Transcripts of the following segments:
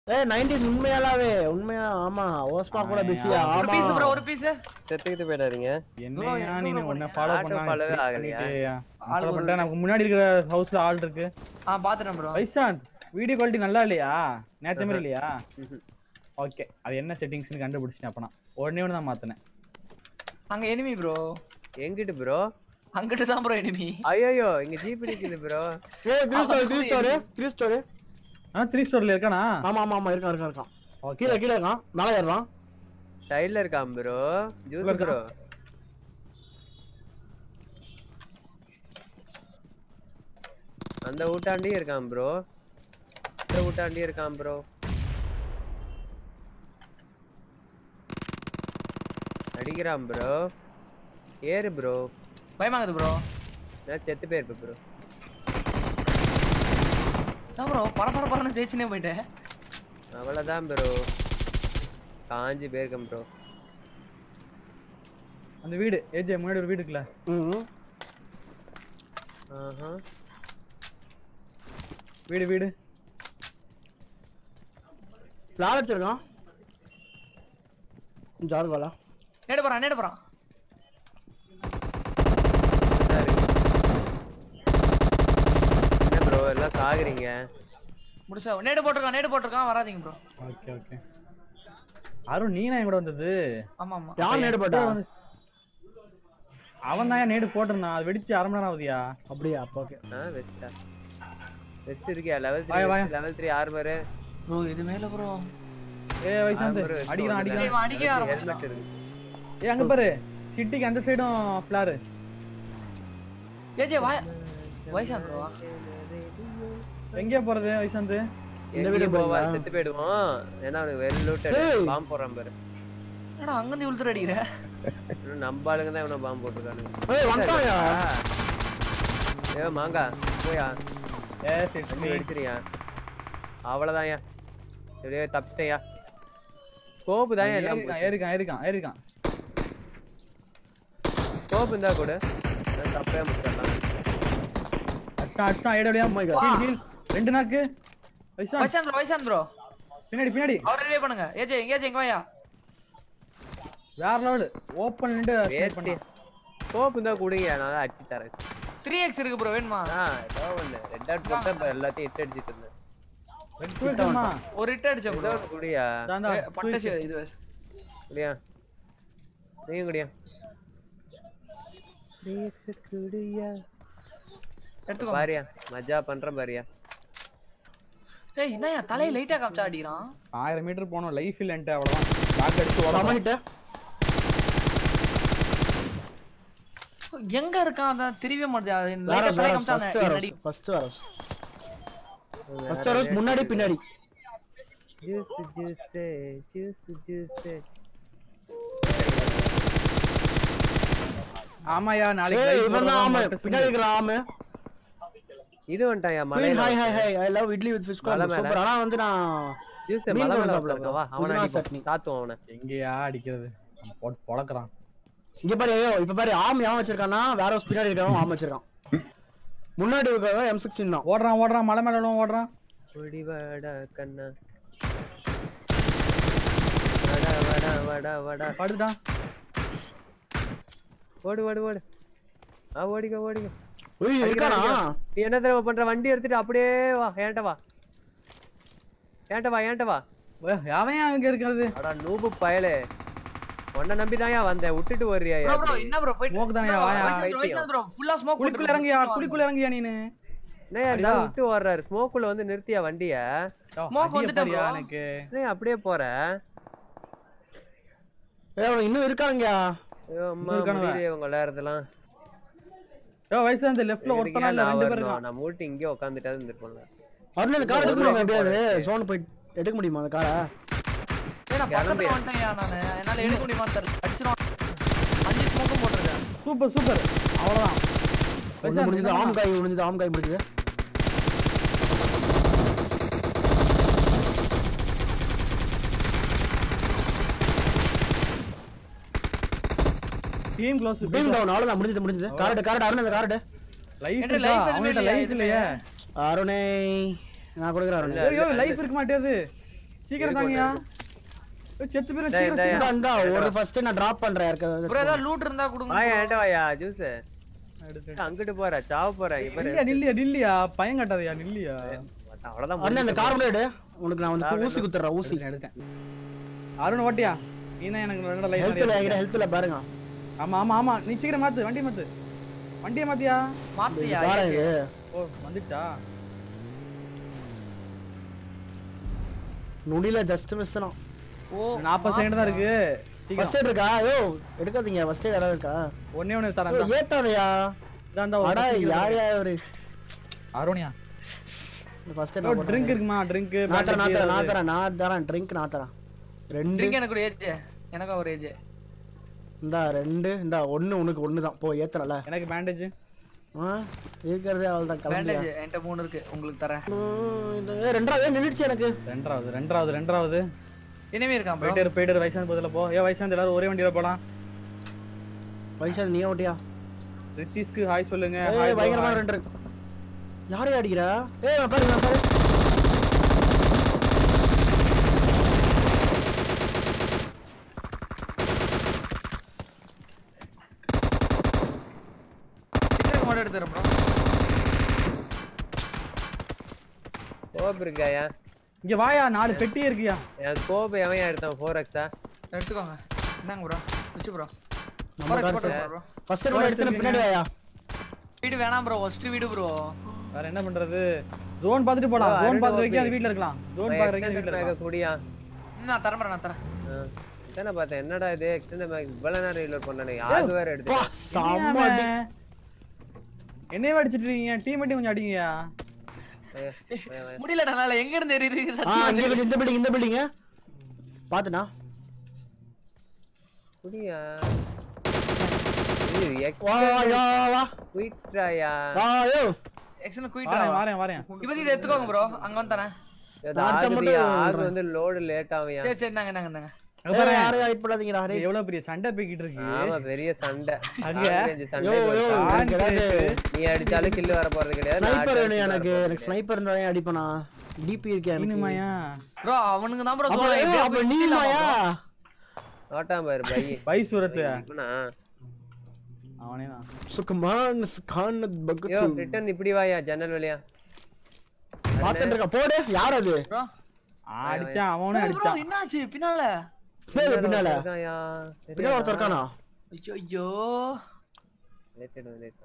ஏய் 90s உண்மையாலாவே உண்மையா ஆமா ஓஸ்மா கூட பிஸியா ஒரு ஆமா பீஸ் ப்ரோ ஒரு பீஸ் செத்துக்கிட்டு போயிடாதீங்க என்னையா எங்க நீ bro உன்னை போனீங்க? ஃபாலோ Auto பண்ணா follow-வே click ஆகலையா? பண்ணிட்டேயா. ஆள் follow ஒரு- பண்ணிட்டா நமக்கு முன்னாடி இருக்கிற ஹவுஸ்ல ஆள் இருக்கு ஆ பாத்துட்டேன் ப்ரோ வைசாந்த் வீடியோ குவாலிட்டி நல்லா இல்லையா நேத்த மாதிரி இல்லையா ம்ஹும். ஓகே அது என்ன செட்டிங்ஸ்னு கண்டுபிடிச்சேன் அப்பனா உடனே ஒன்று தான் மாத்தினேன் அங்க எனிமி ப்ரோ எங்கிட்டு ப்ரோ அங்கிட்டு தான் ப்ரோ எனிமி ஐயோ இங்க ஜீப் இருக்குது ப்ரோ ஏய் three star three star three star ஆ த்ரீ ஸ்டோர்ல இருக்கானா ஆமா ஆமா ஆமா இருக்கான் இருக்கான் இருக்கான் ஓகே கீழே கீழே இருக்கான் மேலே ஏறான் சைடுல இருக்கான் ப்ரோ ஜூஸ் இருக்கான். ப்ரோ அந்த ஊட்டாண்டி இருக்கான் ப்ரோ இந்த ஊட்டாண்டி இருக்கான் ப்ரோ அடிக்கிறான் ப்ரோ ஏறு ப்ரோ பயமாகுது ப்ரோ நான் செத்து போயிருப்பேன் ப்ரோ தான் ப்ரோ பர பர பரன்னு ஜெயிச்சுனே போயிட்டேன் அவ்வளோதான் ப்ரோ காஞ்சி போயிருக்கேன் ப்ரோ அந்த வீடு ஏஜே முன்னாடி ஒரு வீடு இருக்குல்ல ம் ஆஹா வீடு வீடு பிளான் வச்சிருக்கான் ஜார்காலா நேடு போறான் நேடு போறான் சரி என்ன ப்ரோ எல்லாம் சாகுறீங்க முடிச்சா நேடு போட்டிருக்கான் நேடு போட்டிருக்கான் வராதீங்க ப்ரோ ஓகே ஓகே அருண் நீ என் கூட வந்தது ஆமா ஆமா யார் நேடு போட்டா அவன் தான் நேடு போட்டிருந்தான் அது வெடிச்சு அரை மணி நேரம் ஆகுதியா அப்படியா அப்போ ஓகே ஆ வெஸ்டா வெஸ்ட் இருக்கியா லெவல் வாயா, த்ரீ வாயா. லெவல் த்ரீ ஆர்மரு ப்ரோ இது மேல ப்ரோ ஏ வைசாந்த் அடிக்கிறான் அடிக்கிறான் இவன் அடிக்க ஹெல்மெட் ஆரம்பிச்சிட்டான் இருக்கு ஏ அங்க பாரு சிட்டிக்கு அந்த சைடும் ஃபிளாரு ஏஜே வா வயசான் ப்ரோ எங்கேயா போறது வைசாந்த் இந்த இந்த வீடு வீடு போவா போறீங்களா? செத்து போயிடுவோம் ஏன்னா அவனுக்கு வெல் லூட்டட் ஏய். பாம்பு போடுறான் பாரு என்னடா அங்க இருந்து இழுத்துட்டு அடிக்கிற இன்னும் நம்ம ஆளுங்க தான் இவனை பாம்பு போட்டுருக்கானுங்க ஏய் வந்துட்டாயா ஏ மாங்கா போயா ஏ சிட்ஸ் அஞ்சு மீ வெடிச்சிரியா அவ்வளோதான்யா சரியா தப்பிச்சிட்டேயா கோப்பு தான் எல்லாம் ஏறிக்கான் ஏறிக்கான் ஏறிக்கான் ஏறிக்கான் கோப்பு இருந்தா கூட நான் தப்பே முடிச்சிடலாம் அடிச்சான் அடிச்சான் ஏடா Oh my God. Heal heal ரெண்டு நாக்கு வைசாந்த் வயசான் ப்ரோ வயசான் ப்ரோ பின்னாடி பின்னாடி அவர் ரெடி பண்ணுங்க ஏஜே ஏஜே இங்க வாயா வேற லெவல் ஓப்பன் நின்று வேட்டி கோப்பு இருந்தா கொடுங்க நான் தான் அடிச்சு தரேன் த்ரீ எக்ஸ் இருக்கு ப்ரோ வேணுமா ஆ ஏதோ ஒன்று ரெட் அவுட் போட்டு இப்ப எல்லாத்தையும் இட்டு அடிச்சிட்டு இருந்தேன் வெட்டுமா ஒரு ஹிட் அடிச்ச ஏதோ ப்ரோ ஒன்று குடியா தாண்டா பட்டசி இது குடியா நீயும் குடியா குடியா எடுத்துக்கோ பாரியா மஜா பண்றேன் பாரியா ஏய் என்னயா தலையை லைட்டா காமிச்சா அடிக்கிறான் ஆயிரம் மீட்டர் போனோம் லைஃப் இல்லன்ட்டு அவ்வளவுதான் பேக் அடிச்சு நம்ம ஓடலாம் கிட்ட எங்க இருக்கான் அதான் தெரியவே மாட்டேது வேற லைட்டா தலையை வேற ஃபர்ஸ்ட் வர காமிச்சானே ஃபர்ஸ்ட் வர ஃபர்ஸ்ட் வர முன்னாடி பின்னாடி ஜூஸ் ஜூஸ் ஜூஸ் ஜூஸ் ஆமாயா நாளைக்கு ஏய் live இவன் தான் போடுறோம், ஆமை மட்டும் பின்னாடி சொல்லு. இருக்கிற ஆமை இது வந்துட்டாயா குயின் மலையில hi hi hi I love idli with fish மலை கார்ன் மேல. சூப்பர் ஆனா வந்து நான் ஜூஸ் மீன் மலை குழம்பு மேல சாப்பிடலாம் உட்காருங்க, வா அவனை புதினா அடிப்போம். சட்னி. சாத்துவோம் அவனை எங்கேயா அடிக்கிறது போட்டு பொழக்கிறான் இங்க பாரு ஐயோ இப்ப பாரு ஆம் யாம் வச்சிருக்கானா வேற ஒரு பின்னாடி இருக்கவன் ஆம் வச்சிருக்கான் முன்னாடி இருக்கவன் எம் சிக்ஸ்டீன் தான் ஓடுறான் ஓடுறான் மலை மேல எல்லாம் ஓடுறான் ஓடி வாடா கண்ணா வாடா வாடா வாடா வாடா படுத்துட்டான் ஓடு ஓடு ஓடு ஆ ஓடிக்க ஓடிக்க ஒய் இருக்கானா நீ என்ன தெரியுமா பண்ற வண்டி எடுத்துட்டு அப்படியே வா ஏன்ட்ட வா ஏன்ட்ட வா ஏன்ட்ட வா ஏய், அவன் ஏன் அங்க இருக்கிறது அடா நூபு பயலே உன்னை நம்பி தான் வந்தேன் விட்டுட்டு வர்றியா ப்ரோ ப்ரோ என்ன ப்ரோ போயிட்டு Smoke தானேயா, bro, வாயா. வயசான் bro, வயசான் bro ஃபுல்லா ஸ்மோக் குளிக்குள்ள இறங்கியா குளிக்குள்ள இறங்கியா நீனு என்ன இருந்தாலும் விட்டு வர்றாரு ஸ்மோக்குள்ள வந்து நிறுத்தியா வண்டிய யோ, Smoke அடிய வந்துட்டா பாரியா bro. எனக்கு என்ன அப்படியே போற ஏய் அவன் இன்னும் இருக்காங்கயா ஐயோ அம்மா இருக்கானுவ. முடியலையே இவங்க விளையாடுறதுலாம் ஏ வயசு அந்த லெஃப்ட்ல இதுக்கு ஒருத்தனா ஏன் இல்ல நான் ரெண்டு பேர் வரணும்? இருக்கான் நான் மூட்டி இங்கே உட்காந்துட்டா இருந்திருப்பேன்ல அருண் அந்த கார் எடுக்க ஒரு முடியுமா round எப்படியாவது போறதுக்கு. சோன் போய் எடுக்க முடியுமா அந்த காரை ஏய் நான் பக்கத்துல வந்துட்டேன்யா நானு என்னால எடுக்க முடியுமான்னு தெரியல அடிச்சிரும் அஞ்சு ஸ்மோக்கும் போட்டுருக்கேன் சூப்பர் சூப்பர் அவ்வளவுதான் ஒண்ணு வைசாந்த், முடிஞ்சது என்னம்மா? ஆம் காய் முடிஞ்சது ஆம் காய் முடிஞ்சது டீம் க்ளோஸ் பீம் டவுன் அவ்வளவுதான் முடிஞ்சது முடிஞ்சது கார்டு கார்டு அருண் அந்த கார்டு லைஃப் என்கிட்ட இருக்கா life எதுவுமே அவன்கிட்ட இல்லையா, லைஃப் இல்லையே அருணே நான் கொடுக்குறேன் அருண் ஐயோ லைஃப் இருக்க மாட்டேது சீக்கிரம் தாங்கயா ஏய், செத்து போயிரும் டேய், சீக்கிரம் டேய். சீக்கிரம். இந்தா, இந்தா, ஒரு ஃபர்ஸ்ட் நான் டிராப் பண்றேன் யாருக்காவது. ப்ரோ ஏதாவது லூட் இருந்தா கொடுங்க வாயா bro. என்கிட்ட வாயா ஜூஸ் எடுத்து. அங்கிட்டு போற சாவ போற இப்ப நில்லியா நில்லியா நில்லியா பயம் காட்டாதயா நில்லியா அவ்வளவுதான் அண்ணா இந்த கார் எடு உனக்கு நான் வந்து ஊசி குத்துறேன் ஊசி எடுத்தேன், எடுத்தேன் அருண் ஓட்டியா நீ தான் எனக்கு ரெண்டு ஹெல்த்ல லைஃப் ஹெல்த்ல பாருங்க ஆமா ஆமா ஆமா நீ சீக்கிரம் மாத்து வண்டி மாத்து வண்டியை மாத்தியா மாத்தியா பாருங்க இது. ஓ வந்துச்சா நுனில ஜஸ்ட் மிஸ் தான் ஓ நாற்பது செகண்ட் தான் இருக்கு ஃபர்ஸ்ட் சீக்கிரம் எய்ட் இருக்கா ஐயோ எடுக்காதீங்க ஃபர்ஸ்ட் எய்ட் யாராவது இருக்கா ஒண்ணே ஒண்ணு தரேன் ஐயோ, ஏத்தாதயா இதான் அடா யார் யார் ஒரு அருணியா ஃபர்ஸ்ட் ஓ ட்ரிங்க் இருக்குமா ட்ரிங்க் நான் தரேன் நான் தரேன் நான் தரேன் நான் தரேன் ட்ரிங்க் நான் தரேன் ரெண்டு ட்ரிங்க் எனக்கு ஒரு ஏஜ் எனக்கும் ஒரு ஏஜ் இந்தா ரெண்டு இந்தா ஒண்ணு உனக்கு ஒண்ணு தான் போ ஏத்தறல எனக்கு பேண்டேஜ் ஆ இருக்கிறதே அவ்வளவுதான் கிளம்பியா பேண்டேஜ் என்கிட்ட மூணு இருக்கு உங்களுக்கு தரேன் ம், இது ஏய், ரெண்டாவது ஏய், நின்னுடுச்சு எனக்கு ரெண்டாவது ரெண்டாவது ரெண்டாவது இனிமே இருக்கான் ப்ரோ போயிட்டு போயிட்டு வயசான பதில போ ஏன் வயசான எல்லாரும் ஒரே வண்டியில போலாம் பைசா நீ ஓட்டியா ரிட்டிஸ்க்கு ஹாய் சொல்லுங்க ஏய் hi bro, பயங்கரமான hi. ரெண்டு இருக்கு யாரையும் அடிக்கிறா ஏய் நான் பாரு நான் பாரு சிக்ஸர் மோட் எடுத்துறேன் ப்ரோ கோப் இருக்காயா இங்க வாயா நாலு பெட்டி இருக்குயா என் கோப் எவன் எடுத்தான் ஃபோர் எக்ஸா எடுத்துக்கோங்க இந்தாங்க ப்ரோ வச்சு ப்ரோ நம்ம கார் போட்டு சார் ப்ரோ ஃபர்ஸ்ட் எய்ட் எடுத்து பின்னாடி வாயா வீடு வேணாம் ப்ரோ ஃபர்ஸ்ட் வீடு ப்ரோ வேற என்ன பண்றது ஜோன் பார்த்துட்டு போலாம் ஓ, ஜோன் அருண் பார்த்து வரைக்கும் OP. அது வீட்ல இருக்கலாம் ஜோன் பார்த்து வரைக்கும் வீட்ல மேக இருக்கலாம் குடியா நான் தரேன் bro, நான் தரேன் இதானே பார்த்தேன் என்னடா இது எக்ஸ்டெண்ட் மேக் இவ்வளவு நேரம் ரீலோட் பண்ணனே ஆகு வேற எடுத்து பா செம்ம அடி என்னையா என்னைய அடிச்சிட்டு இருக்கீங்க டீம் மட்டும் கொஞ்சம் அடிங்கயா முடியலடா என்னால எங்க இருந்து எரியுது ஆ சத்தியமா இங்க தெரியல. building, இந்த பில்டிங் இந்த பில்டிங் பாத்துனா குடியா இது எக்ஸ் வா வா வா வா குயிட்ராயா வா யோ எக்ஸன் குயிட் வாரேன் வாரேன் வாரேன் இப்போதைக்கு இதை எடுத்துக்கோங்க ப்ரோ அங்க வந்து தரேன் நான் ஆகுதியா மட்டும் ஆகு வந்து லோடு லேட் ஆகுயா சரி சரி இந்தாங்க இந்தாங்க இந்தாங்க அங்க பாரு. யாரையும் ஹைட் பண்ணாதீங்கடா ஹரி எவ்வளவு பெரிய சண்டை போய்கிட்டு இருக்கு ஆமா பெரிய சண்டை அங்க? ஆரஞ்சு யோ சண்டை யோ போட்டு. எனக்கு ஏதாவது நீ அடிச்சாலும் கில்லு வர போறது கிடையாது நான் ஸ்னைப்பர் வேணும் அடிச்சாலும் எனக்கு kill வர எனக்கு ஸ்னைப்பர் இருந்தா தான் அடிப்பனா டிபி இருக்கேன் எனக்கு இனிமாயா ப்ரோ அவனுக்கு தான் ப்ரோ அப்ப சொல்றேன் ஏய், எப்படியோ அப்ப போய் நீ சுத்திடலாமா மாயா bro? போறேன். ஓட்டாம பாரு பை பை சூரத்து இவனா? அவனே தான் சுக்குமான் சுகான் யோ பகத்து ரிட்டன் இப்படி வாயா ஜன்னல் வழியா பாத்துட்டு இருக்க போடு யார் அது bro அடிச்சான் அவனும் bro, அடிச்சான் என்னாச்சு பின்னால பின்னால பின்னால இருக்காயா? பின்னால ஒருத்தர் இருக்கானா ஐயோ ஐயோ லேட்டட் லேட்டட்.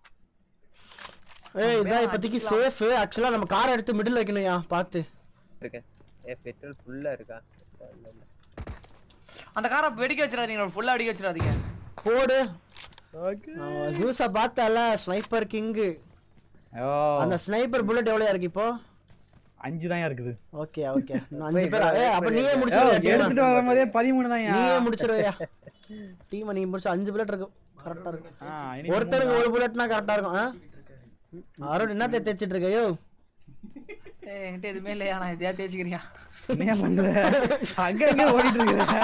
ஏய் இதான் இப்போதைக்கு சேஃப் ஆக்சுவலா நம்ம கார் எடுத்து மிடில் வைக்கணும்யா பாத்து இருக்கேன் ஏ பெட்ரோல் ஃபுல்லா இருக்கா இல்ல, இல்ல. அந்த காரை வெடிக்க வச்சிடாதீங்க ஃபுல்லா அடிக்க வச்சிடாதீங்க போடு ஜூஸா பார்த்தால ஸ்னைப்பர் கிங் ஓ அந்த ஸ்னைப்பர் புல்லட் எவ்வளவு இருக்கு இப்போ அஞ்சு தான் இருக்குது ஓகே ஓகே அஞ்சு பேரா ஏய் அப்ப நீயே யோ, முடிச்சிருவியா டீம் எடுத்துட்டு வரும்போதே பதிமூணு தான் நீயே முடிச்சிருவியா டீம் நீ முடிச்சு அஞ்சு புல்லட் இருக்கும் கரெக்டா இருக்கும் ஒருத்தருக்கு ஒரு புல்லட்னா கரெக்டா இருக்கும் ஆ? அருண் என்ன தே- தேய்ச்சிட்டு இருக்க யோ ஏய் என்கிட்ட எதுவுமே இல்லையா நான் எதையா தேய்ச்சிக்கிறியா என்ன பண்ற அங்க அங்க ஓடிட்டு இருக்க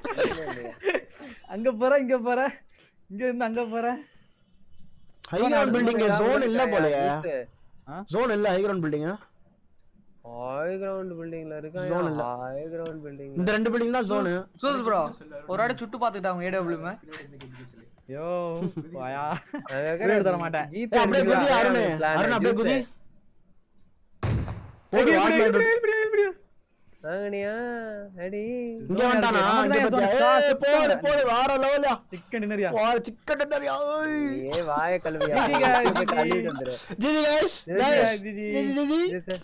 அங்க போற இங்க போற இங்க இருந்து அங்க போற ஹை கிரவுண்ட் பில்டிங் ஜோன் இல்ல போலயே ஜூஸ். ஜோன் இல்ல high ground building high ground பில்டிங்ல இருக்கா Zone இல்ல. ஹை கிரவுண்ட் பில்டிங் இந்த ரெண்டு பில்டிங் தான் ஜோனு சூஸ் ப்ரோ ஒரு வாட்டி சுட்டு பாத்துக்கிட்டாங்க ஏடபிள்யூமே யோ வாயா எடுத்து தர மாட்டேன் ஏய் அப்படியே குதி அருண் அருண் அப்படியே குதி போடு இப்படி, வாசல் இப்படி, இப்படி, இப்படி. வாங்கனியா அடி இங்க வந்தானா நம்ம இங்க தான் பாத்தியா சொன்னோம், ஏய் போடு போடு வார லெவலா சிக்கன் டின்னரியா வார சிக்கன் டன்னரியா ஏ வாய கழுவியா ஜிஜி guys, ஜிஜி. கழுவிட்டு வந்துரு GG guys GG. GG GG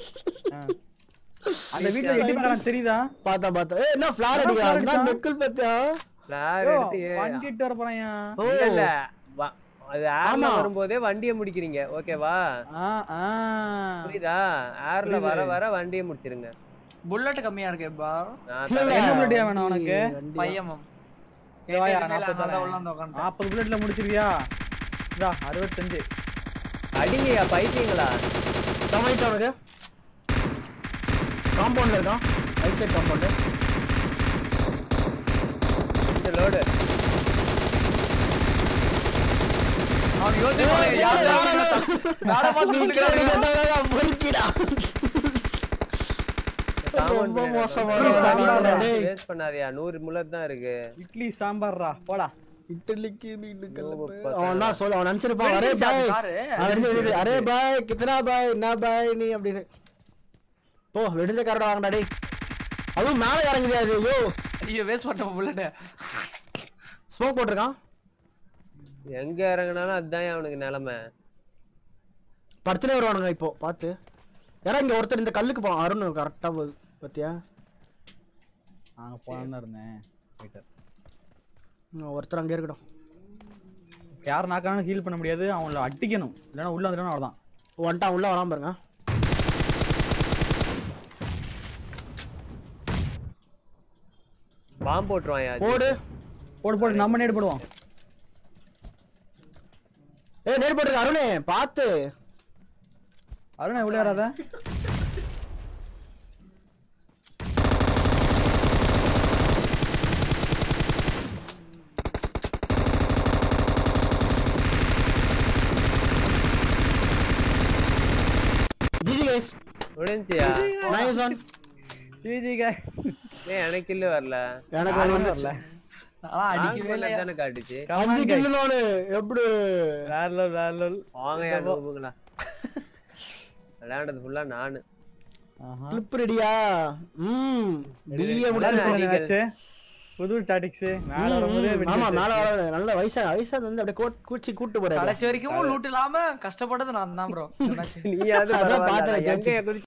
அந்த வீட்ல எட்டி பார்க்கலாம் தெரியுதா பாத்தா பாத்தா ஏய் என்ன ஃபிளார் என்ன flower அடிக்கிறா அடிச்சா? நெக்கில் பாத்தியா ஃபிளார் எடுத்து ஏ- வண்டிட்டு வர போறாயா ஓ இல்ல இல்ல வா- அது ஏர்ல ஆமா. வரும்போதே வண்டியை முடிக்கிறீங்க ஓகேவா ஆ ஆ புரியுதா ஏர்ல வர வர வண்டியை முடிச்சிருங்க புல்லட் கம்மியா இருக்கு பா நான் இல்ல, இல்ல. என்ன புல்லட்டியா வேணும் உனக்கு வண்டியா. பையன் மேம் இங்க வாயா, மேல நாற்பது நான் தான் தரேன். உள்ள வந்து உட்காந்துட்டேன் நாற்பது புல்லட்ல முடிச்சிருவியா இதா அறுபத்தஞ்சு அடிங்கயா பைத்தியங்களா சமைச்சா உனக்கு காம்பவுண்ட்ல இருக்கான் ரைட் சைடு காம்பவுண்ட் இந்த லோடு அவன் யோசிச்சு யாரை பார்த்து நீ சுட்டுக்கிறான்? கேட்டதா பொறுக்கிடா ரொம்ப மோசமான டேய் வேஸ்ட் பண்ணாதயா நூறு முல்லட் தான் இருக்கு இட்லி சாம்பார்ரா போடா இட்லிக்கு மீன் நூறு கலப்பு அவன் தான் சொல்ல அவன் நினைச்சிருப்பான் அரே வெடிச்சிருச்சு பாய் அது பாரு. அவன் வெடிச்சு வெடிச்சு அரே பாய் கித்தனா பாய் என்ன பாய் நீ அப்படின்னு போ வெடிஞ்ச காரோட வாங்கடா டேய் அதுவும் மேல இறங்குது அது ஐயோ ஐயோ வேஸ்ட் பண்ண புல்லட் ஸ்மோக் போட்டிருக்கான் எங்க இறங்குனாலும் அதுதான் அவனுக்கு நிலைமை படுத்துனே வருவானுங்க இப்போ பார்த்து யாரா இங்க ஒருத்தர் இந்த கல்லுக்கு போவான் அருண் கரெக்டா போகுது பாத்தியா நாங்க போலாம் தான் இருந்தேன் Right. இன்னும் ஒருத்தர் அங்கே இருக்கட்டும் யார் நாக்கானும் ஹீல் பண்ண முடியாது அவங்கள அடிக்கணும் இல்லைன்னா உள்ள வந்துட்டோம் அவ்வளவுதான் வந்துட்டான் உள்ள வராம பாருங்க பாம்பு போட்டுருவான் யா போடு போடு போடு நம்ம நேடு போடுவோம் ஏய் நேர் போட்டுருக்க அருணே பார்த்து அருணா உள்ள வராத ஜிஜி கைஸ் முடிஞ்சியா நைஸ் ஒன் ஜிஜி காய் ஏன் எனக்கு இல்ல வரல எனக்கு ஒண்ணு வந்துச்சு ஆனா அடிக்கவே நாலு இல்லையா தானே காட்டுச்சு அஞ்சு கில்லு நானு எப்படி வேற லெவல் வேற லெவல் வாங்கயா நூபுங்களா விளையாண்டது ஃபுல்லா நானு ஆஹா கிளிப் ரெடியா ம் பில்லிய அதான் முடிச்சிருக்கோம் அடிக்கல். மேட்ச் புது டாட்டிக்ஸ் மேல வரும்போதே ம், வெடி ஆமா வெடிச்சு. மேல வர நல்ல வயசா வயசா வந்து அப்படியே கோட் கூச்சி கூட்டு போறாரு கடைசி வரைக்கும் லூட் இல்லாம கஷ்டப்பட்டது நான் தான் ப்ரோ நீயாவது அதான் பரவாயில்ல. பார்த்தேன், எங்க